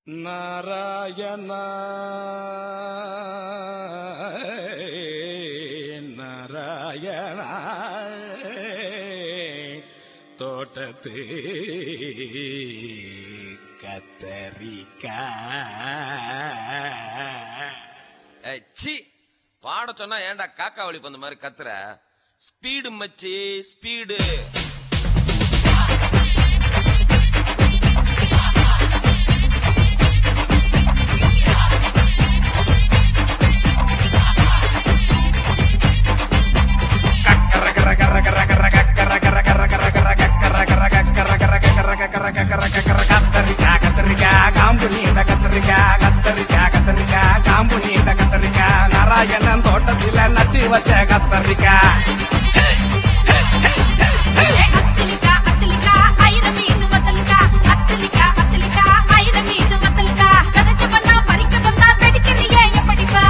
நாராயண நாராயண தோட்டத்து கத்தரிக்கா ஏய், சீ பாட சொன்னா ஏன்டா காக்கா வழி பந்த மாதிரி கத்துற ஸ்பீடு மச்சி ஸ்பீடு கத்தரிக்காய் கத்தரிக்காய் காம்பு நீண்ட கத்தரிக்காய் கத்தரிக்காய் கத்தரிக்காய் காம்பு நீண்ட கத்தரிக்காய் நாராயணன் தோட்டத்துல நட்டு வச்ச கத்தரிக்காய் அத்தலிக்கா அத்தலிக்கா ஐர மீது வத்தலிக்கா அத்தலிக்கா அத்தலிக்கா ஐர மீது வத்தலிக்கா கதச்ச பண்ணா பறிக்க வந்தா வெடிக்கிறியே எப்படிப்பா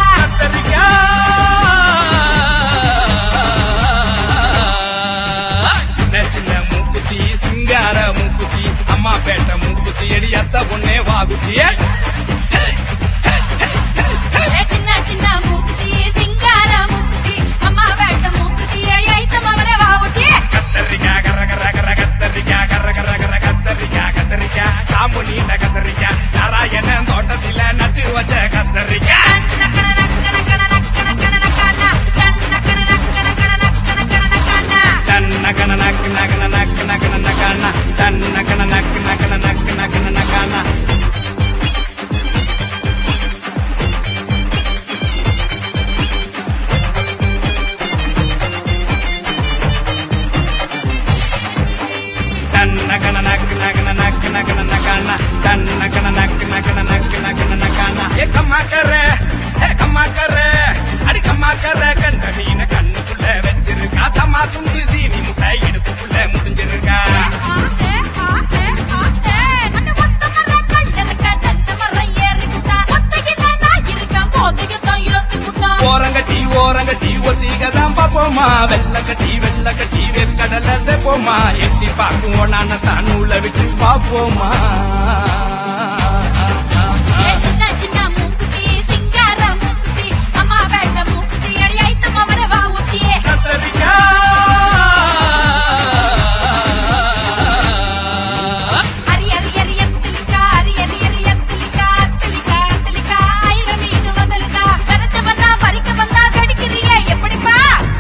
கத்தரிக்காய் சின்ன சின்ன மூக்குத்தி சிங்கார மூக்குத்தி அம்மா பேட்ட மூக்குத்தி எடி அத்த பொண்ணே வாகுத்தியே சின்ன சின்ன மூக்குத்தி சிங்கார மூக்குத்தி அம்மா வேட்ட மூக்குத்தி ஐத்த மவன வாவுட்டி கத்தரிக்காய் கர கர கர கத்தரிக்காய் கர கர கர கத்தரிக்காய் கத்தரிக்காய் காம்பு நீண்ட கத்தரிக்காய் நாராயணன் தோட்டத்தில நட்டு வச்ச கத்தரிக்காய் தன்ன கண நக்கு நகன நக்கு நகன நகானா தன்ன கண நக்கு நகன நக்கு நகன நகானா தன்ன கண நக்கு நகன நக்கு நகன நகானா தன்ன கண நக்கு நகன நக்கு நகன நகானா ஏ கம்மா கர ஏ கம்மா கர அடி கம்மா கர கண்ட மீன கண்ணுக்குள்ள வச்சிருக்கா தம்மா துண்டு சீனி முட்டை இடுப்புக்குள்ள முடிஞ்சிருக்கா ஓரங்கட்டி ஓரங்கட்டி ஒத்திகதான் பாப்போமா வெள்ள கட்டி வெள்ள கட்டி வேர்க்கடல செப்போமா எட்டி பார்க்குவோம் நான தான் நூலை விட்டு பாப்போமா கத்தரிக்காய் எப்படிப்பா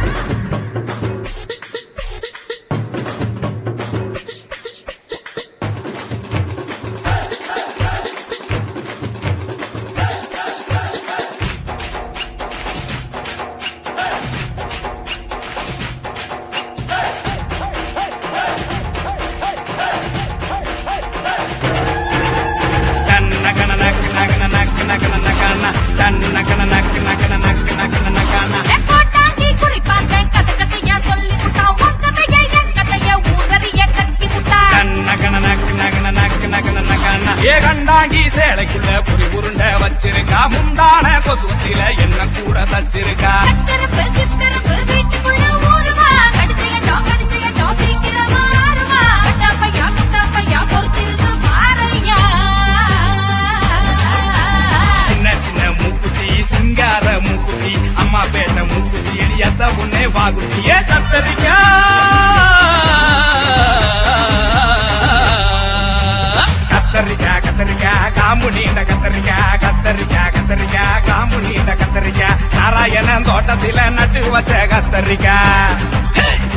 தன்ன கண நக்கு நகன நக்கு நகன நகானா தன்ன கண நக்கு நகன நக்கு நகன நகானா கோட்டாங்கி குறிப்பாங்க கதை கதையா சொல்லி புட்டா உன் கதைய என் கதைய ஊதறிய கத்தி புட்டா தன்ன கண நக்கு நகன நக்கு நகன நகானா ஏ கண்டாங்கி சேலைக்குள்ள புரி உருண்ட வச்சிருக்கா முந்தான கொசுத்தில என்ன கூட தச்சிருக்கா கத்திருப்பு சித்திருப்பு வீட்டுக்குள்ள ஊருவா கடிச்சையட்டோ கடிச்சையட்டோ சீக்கிரமா ஆறுவா கட்டா பையா கட்டா பையா பொறுத்திருந்து பாறையா சின்ன சின்ன மூக்குத்தி சிங்கார மூக்குத்தி அம்மா பேட்ட மூக்குத்தி எடியாத்த உன்னே வாகுத்தியே கத்தரிக்காய் கத்தரிக்காய் கத்தரிக்காய் காம்பு நீண்ட கத்தரிக்காய் கத்தரிக்காய் கத்தரிக்காய் காம்பு நீண்ட கத்தரிக்காய் நாராயணன் தோட்டத்தில நட்டு வச்ச கத்தரிக்காய்